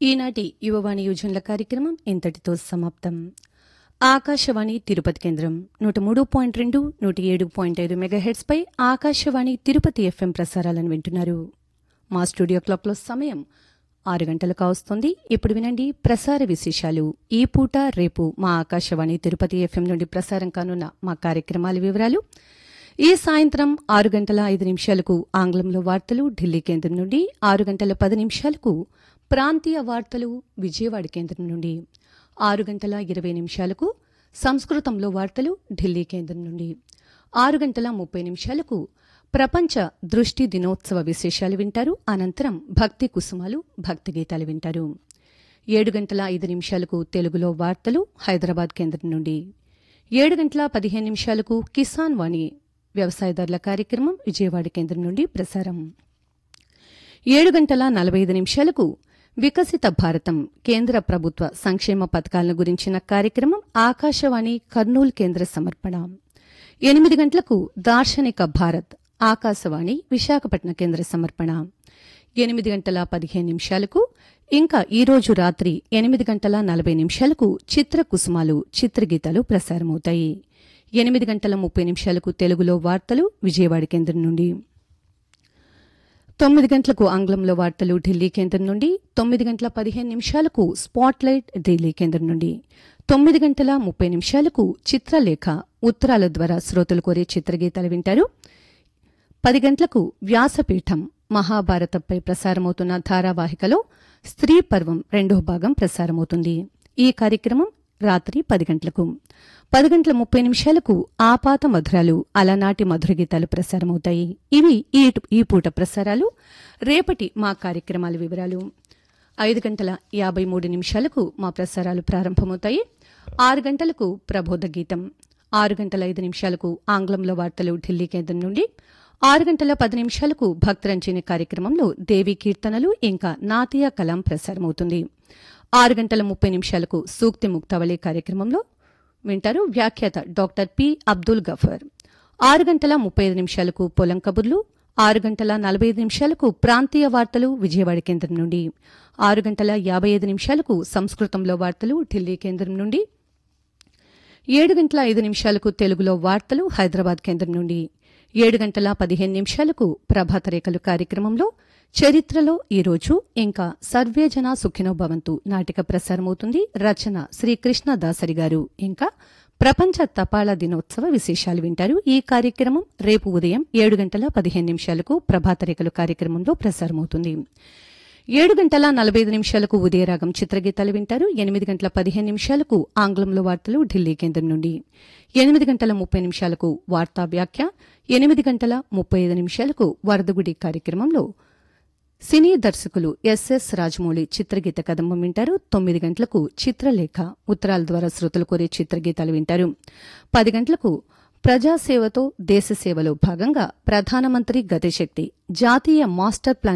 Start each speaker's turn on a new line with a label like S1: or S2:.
S1: ఈనాటి యువవాణి యోజనల కార్యక్రమం ఇంతటితో సమాప్తం ఆకాశవాణి తిరుపతి కేంద్రం నూట మూడు పాయింట్ రెండు నూట ఏడు పాయింట్ ఐదు మెగాహెడ్స్ పై ఆకాశవాణి తిరుపతి ఎఫ్ఎం ప్రసారాలను వింటున్నారు మా స్టూడియో క్లాక్లో సమయం ఆరు గంటలు కావస్తోంది ఇప్పుడు వినండి ప్రసార విశేషాలు ఈ పూట రేపు మా ఆకాశవాణి తిరుపతి ఎఫ్ఎం నుండి ప్రసారం కానున్న మా కార్యక్రమాల వివరాలు ఈ సాయంత్రం ఆరు గంటల ఐదు నిమిషాలకు ఆంగ్లంలో వార్తలు ఢిల్లీ కేంద్రం నుండి ఆరు గంటల పది నిమిషాలకు ప్రాంతీయ వార్తలు విజయవాడ కేంద్రం నుండి ఆరు గంటల ఇరవై నిమిషాలకు సంస్కృతంలో వార్తలు ఢిల్లీ కేంద్రం నుండి ఆరు గంటల ముప్పై నిమిషాలకు ప్రపంచ దృష్టి దినోత్సవ విశేషాలు వింటారు అనంతరం భక్తి కుసుమాలు భక్తి గీతాలు వింటారు ఏడు గంటల ఐదు నిమిషాలకు తెలుగులో వార్తలు హైదరాబాద్ కేంద్రం నుండి ఏడు గంటల పదిహేను నిమిషాలకు కిసాన్ వాణి వ్యవసాయదారుల కార్యక్రమం విజయవాడ కేంద్రం నుండి ప్రసారం ఏడు గంటల నలభై ఐదు నిమిషాలకు వికసిత భారతం కేంద్ర ప్రభుత్వ సంక్షేమ పథకాలను గురించిన కార్యక్రమం ఆకాశవాణి కర్నూలు కేంద్ర సమర్పణ ఎనిమిది గంటలకు దార్శనిక భారత్ ఆకాశవాణి విశాఖపట్నం కేంద్ర సమర్పణ ఎనిమిది గంటల పదిహేను నిమిషాలకు ఇంకా ఈరోజు రాత్రి ఎనిమిది గంటల నలభై నిమిషాలకు చిత్ర కుసుమాలు చిత్రగీతాలు ప్రసారమవుతాయి ఎనిమిది గంటల ముప్పై నిమిషాలకు తెలుగులో వార్తలు విజయవాడ కేంద్రం నుండి తొమ్మిది గంటలకు ఆంగ్లంలో వార్తలు ఢిల్లీ కేంద్రం నుండి తొమ్మిది గంటల పదిహేను నిమిషాలకు స్పాట్లైట్ ఢిల్లీ కేంద్రం నుండి తొమ్మిది గంటల ముప్పై నిమిషాలకు చిత్రలేఖ ఉత్తరాల ద్వారా శ్రోతలు కోరే చిత్రగీతాలు వింటారు పది గంటలకు వ్యాసపీఠం మహాభారతంపై ప్రసారమవుతున్న ధారావాహికలో స్త్రీ పర్వం రెండో భాగం ప్రసారమవుతుంది ఈ కార్యక్రమం రాత్రి పది గంటలకు పది గంటల ముప్పై నిమిషాలకు ఆపాత మధురాలు అలనాటి మధుర గీతాలు ప్రసారమవుతాయి ఇవి ఈ ఈ పూట ప్రసారాలు రేపటి మా కార్యక్రమాల వివరాలు ఐదు గంటల యాభై మూడు నిమిషాలకు మా ప్రసారాలు ప్రారంభమవుతాయి ఆరు గంటలకు ప్రబోధ గీతం ఆరు గంటల ఐదు నిమిషాలకు ఆంగ్లంలో వార్తలు ఢిల్లీ కేంద్రం నుండి ఆరు గంటల పది నిమిషాలకు భక్తరంజని కార్యక్రమంలో దేవి కీర్తనలు ఇంకా నాతియా కలాం ప్రసారమవుతుంది ఆరు గంటల ముప్పై నిమిషాలకు సూక్తి ముక్తావళి కార్యక్రమంలో వింటారు వ్యాఖ్యాత డాక్టర్ పి అబ్దుల్ గఫర్ ఆరు గంటల ముప్పై ఐదు నిమిషాలకు పొలం కబుర్లు ఆరు గంటల నలభై ఐదు నిమిషాలకు ప్రాంతీయ వార్తలు విజయవాడ కేంద్రం నుండి ఆరు గంటల యాభై ఐదు నిమిషాలకు సంస్కృతంలో వార్తలు ఢిల్లీ కేంద్రం నుండి ఏడు గంటల ఐదు నిమిషాలకు తెలుగులో వార్తలు హైదరాబాద్ కేంద్రం నుండి ఏడు గంటల పదిహేను నిమిషాలకు ప్రభాత రేఖలు కార్యక్రమంలో చరిత్రలో ఈరోజు ఇంకా సర్వేజన సుఖినో భవంతు నాటిక ప్రసారమవుతుంది రచన శ్రీ కృష్ణదాసరి గారు ఇంకా ప్రపంచ తపాలా దినోత్సవ విశేషాలు వింటారు ఈ కార్యక్రమం రేపు ఉదయం ఏడు గంటల పదిహేను నిమిషాలకు ప్రభాత రేఖలు కార్యక్రమంలో ప్రసారమవుతుంది ఏడు గంటల నలభై ఐదు నిమిషాలకు ఉదయరాగం చిత్రగీతాలు వింటారు ఎనిమిది గంటల పదిహేను నిమిషాలకు ఆంగ్లంలో వార్తలు ఢిల్లీ కేంద్రం నుండి ఎనిమిది గంటల ముప్పై నిమిషాలకు వార్తా వ్యాఖ్య ఎనిమిది గంటల ముప్పై ఐదు నిమిషాలకు వరదగుడి కార్యక్రమంలో సినీ దర్శకులు ఎస్ఎస్ రాజమౌళి చిత్రగీత కదంబం వింటారు తొమ్మిది గంటలకు చిత్రలేఖ ఉత్తరాల ద్వారా శ్రోతలు కోరే చిత్రగీతాలు వింటారు పది గంటలకు ప్రజాసేవతో దేశ సేవలో భాగంగా ప్రధానమంత్రి గతిశక్తి జాతీయ మాస్టర్ ప్లాన్